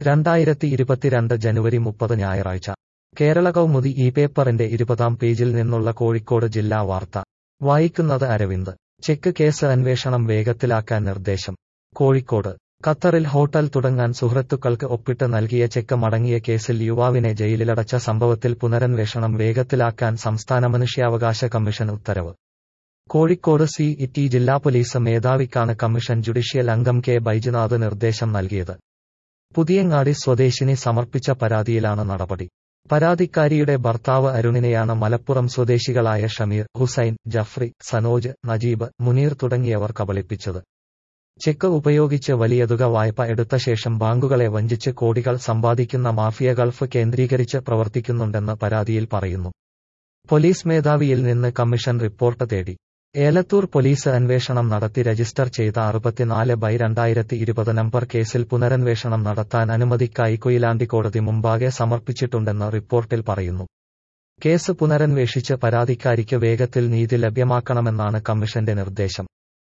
രണ്ടായിരത്തി ഇരുപത്തിരണ്ട് ജനുവരി മുപ്പത് ഞായറാഴ്ച കേരള കൗമുദി ഈ പേപ്പറിന്റെ ഇരുപതാം പേജിൽ നിന്നുള്ള കോഴിക്കോട് ജില്ലാ വാർത്ത വായിക്കുന്നത് അരവിന്ദ് ചെക്ക് കേസ് അന്വേഷണം വേഗത്തിലാക്കാൻ നിർദ്ദേശം കോഴിക്കോട് ഖത്തറിൽ ഹോട്ടൽ തുടങ്ങാൻ സുഹൃത്തുക്കൾക്ക് ഒപ്പിട്ട് നൽകിയ ചെക്ക് മടങ്ങിയ കേസിൽ യുവാവിനെ ജയിലിലടച്ച സംഭവത്തിൽ പുനരന്വേഷണം വേഗത്തിലാക്കാൻ സംസ്ഥാന മനുഷ്യാവകാശ കമ്മീഷൻ ഉത്തരവ് കോഴിക്കോട് സി ഇ ജില്ലാ പോലീസ് മേധാവിക്കാണ് കമ്മീഷൻ ജുഡീഷ്യൽ അംഗം കെ ബൈജുനാഥ് നിർദ്ദേശം നൽകിയത് പുതിയങ്ങാടി സ്വദേശിനി സമർപ്പിച്ച പരാതിയിലാണ് നടപടി പരാതിക്കാരിയുടെ ഭർത്താവ് അരുണിനെയാണ് മലപ്പുറം സ്വദേശികളായ ഷമീർ ഹുസൈൻ ജഫ്രി സനോജ് നജീബ് മുനീർ തുടങ്ങിയവർ കബളിപ്പിച്ചത് ചെക്ക് ഉപയോഗിച്ച് വലിയ തുക വായ്പ എടുത്ത ശേഷം ബാങ്കുകളെ വഞ്ചിച്ച് കോടികൾ സമ്പാദിക്കുന്ന മാഫിയ ഗൾഫ് കേന്ദ്രീകരിച്ച് പ്രവർത്തിക്കുന്നുണ്ടെന്ന് പരാതിയിൽ പറയുന്നു പോലീസ് മേധാവിയിൽ നിന്ന് കമ്മീഷൻ റിപ്പോർട്ട് തേടി ഏലത്തൂർ പോലീസ് അന്വേഷണം നടത്തി രജിസ്റ്റർ ചെയ്ത അറുപത്തിനാല് ബൈ രണ്ടായിരത്തി ഇരുപത് നമ്പർ കേസിൽ പുനരന്വേഷണം നടത്താൻ അനുമതിക്കായി കൊയിലാണ്ടി കോടതി മുമ്പാകെ സമർപ്പിച്ചിട്ടുണ്ടെന്ന് റിപ്പോർട്ടിൽ പറയുന്നു കേസ് പുനരന്വേഷിച്ച് പരാതിക്കാരിക്ക് വേഗത്തിൽ നീതി ലഭ്യമാക്കണമെന്നാണ് കമ്മീഷന്റെ നിർദ്ദേശം